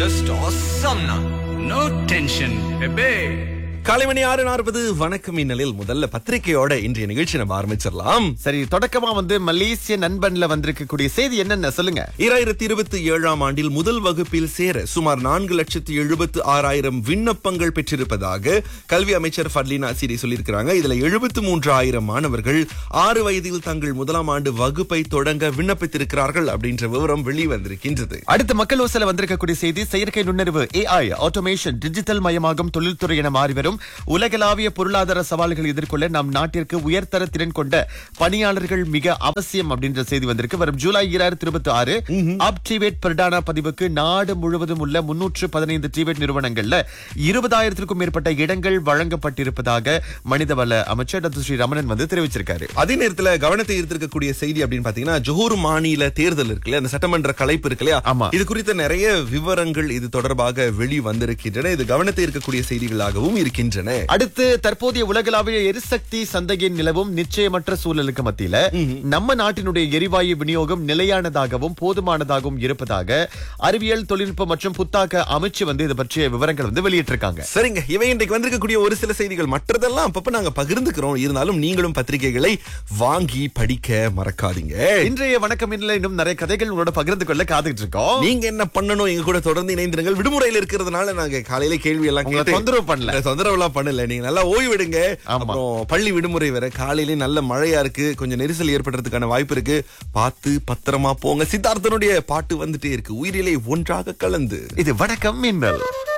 just awesome na. No tension, bebe. காலை மணி ஆறு நாற்பது வணக்கம் இந்நிலையில் முதல்ல பத்திரிகையோட இன்றைய நிகழ்ச்சி நம்ம ஆரம்பிச்சிடலாம் சரி தொடக்கமா வந்து மலேசிய நண்பன்ல வந்திருக்கக்கூடிய செய்தி என்னென்ன சொல்லுங்க இராயிரத்தி இருபத்தி ஏழாம் ஆண்டில் முதல் வகுப்பில் சேர சுமார் நான்கு லட்சத்தி எழுபத்து ஆறாயிரம் விண்ணப்பங்கள் பெற்றிருப்பதாக கல்வி அமைச்சர் ஃபர்லினா சிரி சொல்லியிருக்கிறாங்க இதுல எழுபத்து மூன்று ஆயிரம் மாணவர்கள் ஆறு வயதில் தங்கள் முதலாம் ஆண்டு வகுப்பை தொடங்க விண்ணப்பித்திருக்கிறார்கள் அப்படின்ற விவரம் வெளிவந்திருக்கின்றது அடுத்த மக்கள் ஓசல வந்திருக்கக்கூடிய செய்தி செயற்கை நுண்ணறிவு ஏஐ ஆட்டோமேஷன் டிஜிட்டல் மயமாகும் தொழில்துறை என மாறிவரும் உலகளாவிய பொருளாதார சவால்களை எதிர்கொள்ள நம் நாட்டிற்கு உயர்தர திறன் கொண்ட பணியாளர்கள் மிக அவசியம் அப்படின்ற செய்தி வந்திருக்கு வரும் ஜூலை இரண்டாயிரத்தி இருபத்தி ஆறு அப் டிவேட் பிரடானா பதிவுக்கு நாடு முழுவதும் உள்ள முன்னூற்று பதினைந்து டிவேட் நிறுவனங்கள்ல இருபதாயிரத்திற்கும் மேற்பட்ட இடங்கள் வழங்கப்பட்டிருப்பதாக மனிதவள அமைச்சர் டாக்டர் ஸ்ரீ ரமணன் வந்து தெரிவிச்சிருக்காரு அதே நேரத்துல கவனத்தை ஈர்த்திருக்கக்கூடிய செய்தி அப்படின்னு பாத்தீங்கன்னா ஜோஹர் மாநில தேர்தல் இருக்கு இல்லையா அந்த சட்டமன்ற கலைப்பு இருக்கு இல்லையா ஆமா. இது குறித்த நிறைய விவரங்கள் இது தொடர்பாக வெளி வந்திருக்கின்றன இது கவனத்தை ஈர்க்கக்கூடிய செய்திகளாகவும் இருக்கின்றன அடுத்து தற்போதைய உலகளாவிய எரிசக்தி சந்தையின் நிலவும் நிச்சயமற்ற சூழலுக்கு மத்தியில நம்ம நாட்டினுடைய எரிவாயு விநியோகம் நிலையானதாகவும் போதுமானதாகவும் இருப்பதாக அறிவியல் தொழில்நுட்ப மற்றும் புத்தாக்க அமைச்சு வந்து இது பற்றிய விவரங்கள் வந்து வெளியிட்டிருக்காங்க சரிங்க இவை இன்றைக்கு வந்திருக்கக்கூடிய ஒரு சில செய்திகள் மற்றதெல்லாம் அப்பப்ப நாங்க பகிர்ந்துக்கிறோம் இருந்தாலும் நீங்களும் பத்திரிகைகளை வாங்கி படிக்க மறக்காதீங்க இன்றைய வணக்கம் இன்னும் இன்னும் நிறைய கதைகள் உங்களோட பகிர்ந்து கொள்ள காத்துக்கிட்டு இருக்கோம் நீங்க என்ன பண்ணணும் எங்க கூட தொடர்ந்து இணைந்திருங்கள் விடுமுறையில இருக்கிறதுனால நாங்க காலையில கேள்வி எல்லாம் உங்களை கேட்டு தொந்தரவு பண்ணல. தொந்தரவு எல்லாம் பண்ணல நீங்க நல்லா ஓய்வெடுங்க ஆமா. அப்புறம் பள்ளி விடுமுறை வேற காலையில நல்ல மழையா இருக்கு கொஞ்சம் நெரிசல் ஏற்படுறதுக்கான வாய்ப்பு இருக்கு பார்த்து பத்திரமா போங்க சித்தார்த்தனுடைய பாட்டு வந்துட்டே இருக்கு உயிரிலே ஒன்றாக கலந்து இது வணக்கம் மின்னல்